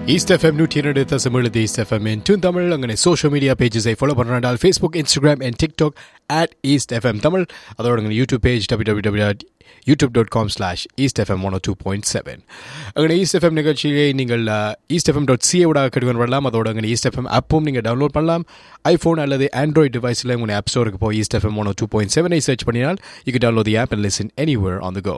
East FM நூற்றி இரண்டு தசமிழ் east FM in tune Tamil அங்கே சோஷியல் மீடியா பேஜஸை ஃபாலோ பண்ணுறாண்டால் Facebook Instagram and TikTok at east FM Tamil அதோட அங்கே YouTube page W W W YouTube dot com slash east FM one two point seven அங்கே east FM நிகழ்ச்சியை நீங்கள் east FM dot சிஏவோட கெடுவன் வரலாம் அதோட அங்கே ஈஸ்ட் எஃப்எம் ஆப்பும் நீங்கள் டவுன்லோட் பண்ணலாம் ஐஃபோன் அல்லது ஆண்ட்ராய்டு டிவைஸில் உங்கள் ஆப் ஸ்டோருக்கு போய் east FM one two point செவனை சர்ச் பண்ணினால் you can download the app and listen anywhere on the go.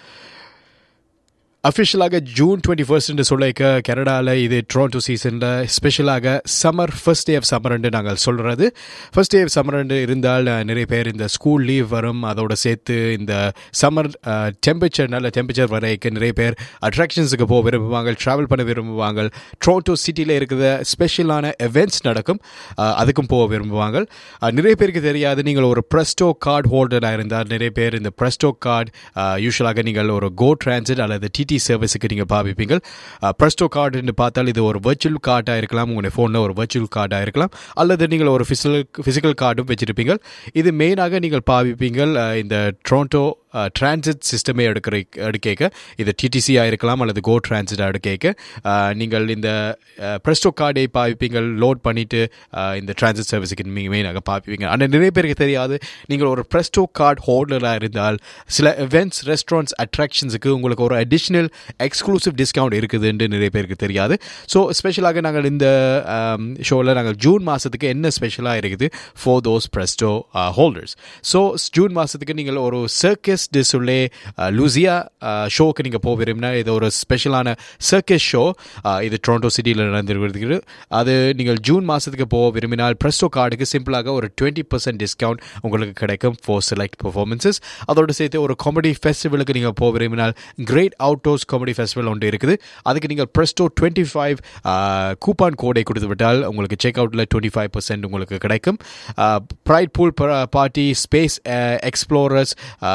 அஃபிஷியலாக ஜூன் டுவெண்ட்டி ஃபர்ஸ்ட் சொல்லிக்க கனடாவில் இது ட்ரோண்டோ சீசனில் ஸ்பெஷலாக சம்மர் ஃபர்ஸ்ட் டே ஆஃப் சம்மர்ன்னு நாங்கள் சொல்கிறது ஃபர்ஸ்ட் டே ஆஃப் சம்மர்ன்னு இருந்தால் அஹ், நிறைய பேர் இந்த ஸ்கூல் லீவ் வரும் அதோட சேர்த்து இந்த சம்மர் டெம்பரேச்சர் நல்ல டெம்பரேச்சர் வரைக்கும் நிறைய பேர் அட்ராக்ஷன்ஸுக்கு போக விரும்புவாங்க ட்ராவல் பண்ண விரும்புவாங்க ட்ரோண்டோ சிட்டியில் இருக்கிற ஸ்பெஷலான எவெண்ட்ஸ் நடக்கும் அஹ், அதுக்கும் போக விரும்புவாங்க அஹ், நிறைய பேருக்கு தெரியாது நீங்கள் ஒரு ப்ரெஸ்டோ கார்டு ஹோல்டராக இருந்தால் நிறைய பேர் இந்த ப்ரெஸ்டோ கார்டு யூஸ்வலாக நீங்கள் ஒரு கோ டிரான்சிட் அல்லது டிடி சர்வீஸுக்கு நீங்கள் பாவிப்பீங்க ப்ரெஸ்டோ கார்டுன்னு பார்த்தால் இது ஒரு வர்ச்சுவல் கார்டாக இருக்கலாம் உங்களுடைய ஃபோனில் ஒரு வர்ச்சுவல் கார்டாக இருக்கலாம் அல்லது நீங்கள் ஒரு ஃபிசிக்கல் ஃபிசிக்கல் கார்டும் வச்சிருப்பீங்க இது மெயினாக நீங்கள் பாவிப்பீங்க அஹ், இந்த ட்ரோண்டோ டிரான்சிட் சிஸ்டமே எடுக்கிற எடுக்க இது டிடிசியாக இருக்கலாம் அல்லது கோ டிரான்சிட்டாக எடுக்க நீங்கள் இந்த ப்ரெஸ்டோ கார்டை பாவிப்பீங்க லோட் பண்ணிவிட்டு இந்த டிரான்சிட் சர்வீஸுக்கு நீங்கள் மெயினாக பாவிப்பீங்க ஆனால் நிறைய பேருக்கு தெரியாது நீங்கள் ஒரு ப்ரெஸ்டோ கார்டு ஹோல்டராக இருந்தால் சில events ரெஸ்டாரண்ட்ஸ் அட்ராக்ஷன்ஸுக்கு உங்களுக்கு ஒரு அடிஷ்னல் எக்ஸ்க்ளூசிவ் டிஸ்கவுண்ட் இருக்குதுன்னு நிறைய பேருக்கு தெரியாது ஸோ ஸ்பெஷலாக நாங்கள் இந்த ஷோவில் நாங்கள் ஜூன் மாதத்துக்கு என்ன ஸ்பெஷலாக இருக்குது for those Presto holders so June மாதத்துக்கு நீங்கள் ஒரு சர்க்கஸ் டிஸ்லே லூசியா ஷோக்கு நீங்கள் போக விரும்பினா இது ஒரு ஸ்பெஷலான சர்க்கஸ் ஷோ இது டொரண்டோ சிட்டியில் நடந்துருக்கிறது அது நீங்கள் ஜூன் மாதத்துக்கு போக விரும்பினால் ப்ரெஸ்டோ கார்டுக்கு சிம்பிளாக ஒரு டுவெண்ட்டி பர்சன்ட் டிஸ்கவுண்ட் உங்களுக்கு கிடைக்கும் ஃபார் செலக்ட் பர்ஃபார்மன்ஸஸ் அதோடு சேர்த்து ஒரு காமெடி ஃபெஸ்டிவலுக்கு நீங்கள் போக விரும்பினால் கிரேட் அவுட்டோர்ஸ் காமெடி ஃபெஸ்டிவல் ஒன்று இருக்குது அதுக்கு நீங்கள் ப்ரெஸ்டோ டுவெண்ட்டி ஃபைவ் கூப்பான் கோடை கொடுத்து விட்டால் உங்களுக்கு செக் அவுட்டில் டுவெண்ட்டி ஃபைவ் பர்சன்ட் உங்களுக்கு கிடைக்கும் pride pool party space explorers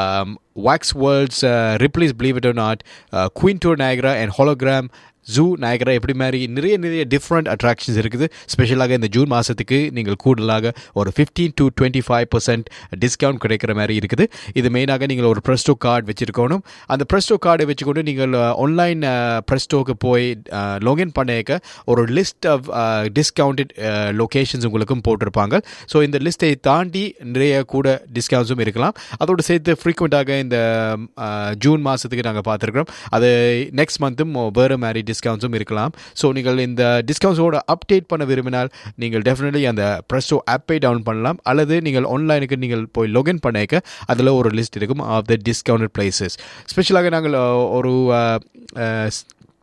wax worlds uh, ripley's believe it or not uh, quinto niagara and hologram zoo Niagara எப்படி மாதிரி நிறைய நிறைய டிஃப்ரெண்ட் அட்ராக்ஷன்ஸ் இருக்குது ஸ்பெஷலாக இந்த ஜூன் மாதத்துக்கு நீங்கள் கூடுதலாக ஒரு fifteen to twenty five percent discount கிடைக்கிற மாதிரி இருக்குது இது மெயினாக நீங்கள் ஒரு ப்ரெஸ்டோ கார்டு வச்சுருக்கணும் அந்த ப்ரெஸ்டோ கார்டை வச்சுக்கொண்டு நீங்கள் ஆன்லைன் ப்ரெஸ்டோக்கு போய் லாகின் பண்ணிக்க ஒரு லிஸ்ட் ஆஃப் டிஸ்கவுண்டட் லொக்கேஷன்ஸ் உங்களுக்கும் போட்டிருப்பாங்க ஸோ இந்த லிஸ்ட்டை தாண்டி நிறைய கூட டிஸ்கவுண்ட்ஸும் இருக்கலாம் அதோடு சேர்த்து ஃப்ரீக்வெண்ட்டாக இந்த அஹ், ஜூன் மாதத்துக்கு நாங்கள் பார்த்துருக்குறோம் அது நெக்ஸ்ட் மந்த்தும் வேறு மாதிரி டிஸ்கவுண்ட்ஸும் இருக்கலாம் ஸோ நீங்கள் இந்த டிஸ்கவுண்ட்ஸோட அப்டேட் பண்ண விரும்பினால் நீங்கள் டெஃபினெட்லி அந்த ப்ரெஸ்டோ ஆப்பை டவுன் பண்ணலாம் அல்லது நீங்கள் ஆன்லைனுக்கு நீங்கள் போய் லாகின் பண்ணிக்க அதில் ஒரு லிஸ்ட் இருக்கும் ஆஃப் த டிஸ்கவுண்டட் பிளேசஸ் ஸ்பெஷலாக நாங்கள் அஹ், ஒரு அஹ், அஹ்,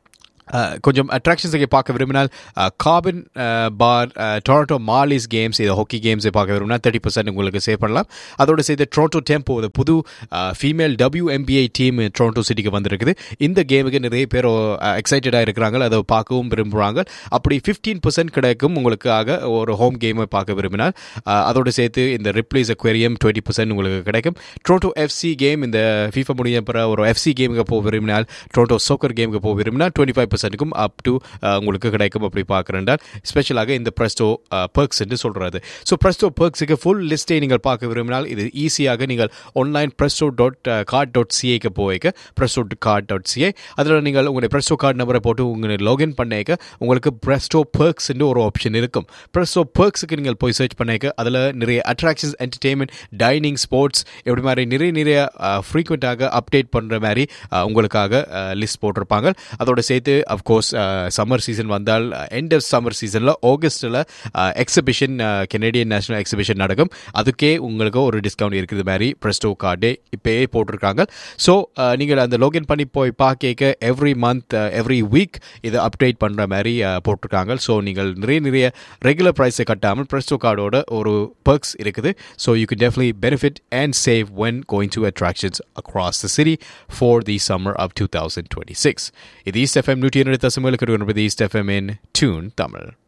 அஹ், கொஞ்சம் அட்ராக்ஷன்ஸை பார்க்க விரும்பினால் காபின் பார் டொரண்டோ மாலிஸ் கேம்ஸ் இது ஹாக்கி கேம்ஸை பார்க்க விரும்பினா தேர்ட்டி பர்சன்ட் உங்களுக்கு சேவ் பண்ணலாம் அதோட சேர்த்து டொரண்டோ டெம்போ இது புது ஃபீமேல் WNBA டீம் டொரண்டோ சிட்டிக்கு வந்திருக்குது இந்த கேமுக்கு நிறைய பேர் எக்ஸைட்டடாக இருக்கிறாங்க அதை பார்க்கவும் விரும்புகிறாங்க அப்படி ஃபிஃப்டீன் பர்சன்ட் கிடைக்கும் உங்களுக்காக ஒரு ஹோம் கேமை பார்க்க விரும்பினால் அஹ், அதோட சேர்த்து இந்த ரிப்ளேஸ் அக்வேரியம் டுவெண்ட்டி பர்சன்ட் உங்களுக்கு கிடைக்கும் டொரண்டோ எஃப்சி கேம் இந்த ஃபீஃபா முடிய பிறகு ஒரு எஃப்சி கேமுக்கு போக விரும்பினால் டொரண்டோ சோக்கர் கேமுக்கு போக விரும்பினால் டுவெண்ட்டி ஃபைவ் பர்சன்ட்டுக்கும் அப் டு உங்களுக்கு கிடைக்கும் அப்படி பார்க்குறேன்டால் ஸ்பெஷலாக இந்த ப்ரெஸ்டோ பர்க்ஸ் என்று சொல்கிறது ஸோ ப்ரெஸ்டோ பர்க்ஸுக்கு ஃபுல் லிஸ்ட்டை நீங்கள் பார்க்க விரும்பினால் இது ஈஸியாக நீங்கள் online Presto dot card dot சிஏக்கு போய்க்க ப்ரெஸ்டோ கார்ட் டாட் சிஏ அதில் நீங்கள் உங்களுடைய ப்ரெஸ்டோ கார்டு நம்பரை போட்டு உங்களை லாகின் பண்ணிக்க உங்களுக்கு ப்ரெஸ்டோ பர்க்ஸ்ன்னு ஒரு ஆப்ஷன் இருக்கும் ப்ரெஸ்டோ பர்க்ஸுக்கு நீங்கள் போய் சர்ச் பண்ணிக்க அதில் நிறைய அட்ராக்ஷன்ஸ் என்டர்டெயின்மெண்ட் டைனிங் ஸ்போர்ட்ஸ் இப்படி மாதிரி நிறைய நிறைய ஃப்ரீக்வெண்ட்டாக அப்டேட் பண்ணுற மாதிரி அஹ், உங்களுக்காக லிஸ்ட் போட்டிருப்பாங்க அதோட சேர்த்து அஃப்கோர்ஸ் சம்மர் சீசன் வந்தால் எண்ட் ஆஃப் சம்மர் சீசனில் ஆகஸ்ட்டில் எக்ஸிபிஷன் கெனடியன் நேஷனல் எக்ஸிபிஷன் நடக்கும் அதுக்கே உங்களுக்கு ஒரு டிஸ்கவுண்ட் இருக்குது மாதிரி ப்ரெஸ்டோ கார்டே இப்போயே போட்டிருக்காங்க ஸோ நீங்கள் அந்த லாகின் பண்ணி போய் பார்க்க எவ்ரி மந்த் எவ்ரி வீக் இதை அப்டேட் பண்ணுற மாதிரி அஹ், போட்டிருக்காங்க ஸோ நீங்கள் நிறைய நிறைய ரெகுலர் ப்ரைஸை கட்டாமல் ப்ரெஸ்டோ கார்டோட ஒரு பர்க்ஸ் இருக்குது so you can definitely benefit and save when going to attractions across the city for the summer of 2026. இது ஈஸ்ட் எஃப்எம் நூற்றி இரண்டு தசமலுக்கு east FM in tune Tamil